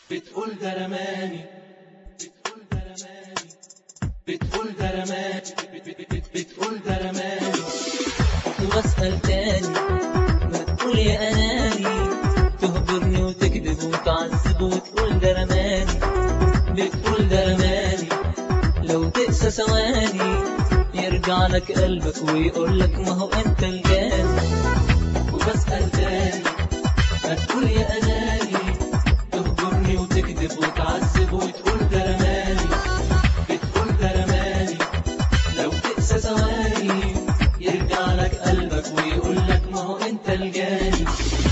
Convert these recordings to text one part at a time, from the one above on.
بتقول ده رماني بتقول ده رماني بتقول ده رماني بتقول ده رماني واسأل تاني ما تقول يا أناني تهجرني وتكذب وتعذب وتقول ده رماني بتقول ده رماني لو تقسى ثواني يرجع لك قلبك ويقول لك ما هو انت الجاني وبسأل تاني ما تقول يا أناني تهجرني وتكذب وتعذب وتقول ده رماني بتقول ده رماني لو تقسى ثواني يرجع لك قلبك ويقول لك ما هو انت الجاني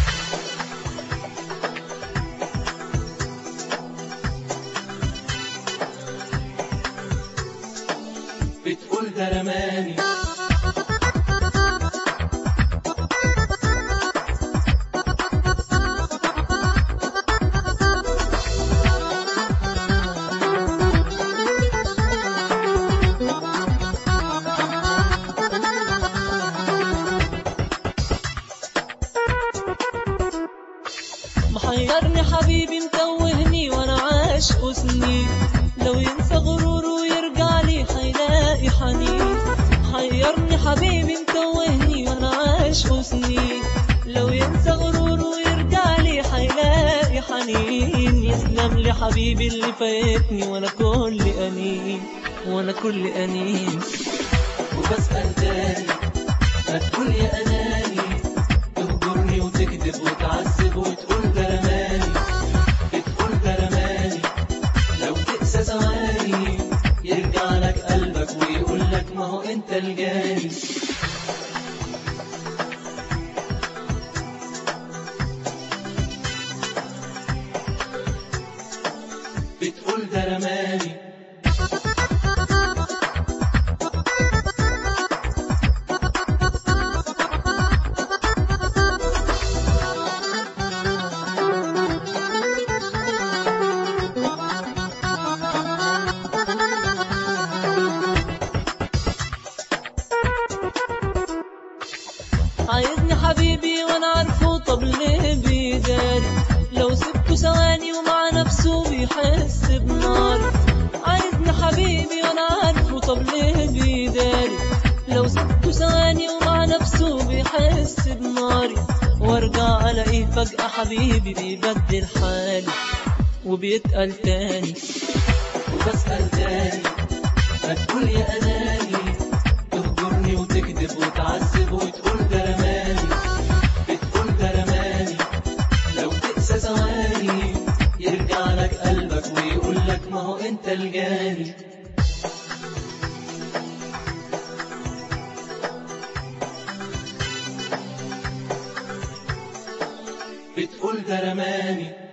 بتقول ده رماني محيرني حبيبي متوهني وانا عاشق سنين لو ينسى غروره ويرجع لي حيلاقي حنين حيرني حبيبي متوهني وانا عاشق سنين لو ينسى غروره ويرجع لي حيلاقي حنين يسلم لي حبيبي اللي فايتني وانا كل انين وانا كل انين وبسأل تاني ما تقول يا أناني تهجرني وتكذب وتعذب وتقول ده رماني بتقول ده رماني لو تقسى ثواني يرجع لك قلبك ويقول لك ما هو انت الجاني بتقول ده رماني عايزني حبيبي وانا عارفه طب ليه بيداري لو سبته ثواني ومع نفسه بيحس بنار عايزني حبيبي وانا عارفه طب ليه بيداري لو سبته ثواني ومع نفسه بيحس بناري وارجع الاقيه فجأة حبيبي بيبدل حالي وبيتقل تاني وبسأل تاني ما تقول يا أناني تهجرني وتكذب وتعذب وتقول ده رماني بتقول ده رماني لو تقسى ثواني يرجع لك قلبك ويقول لك ما هو انت الجاني بتقول ده رماني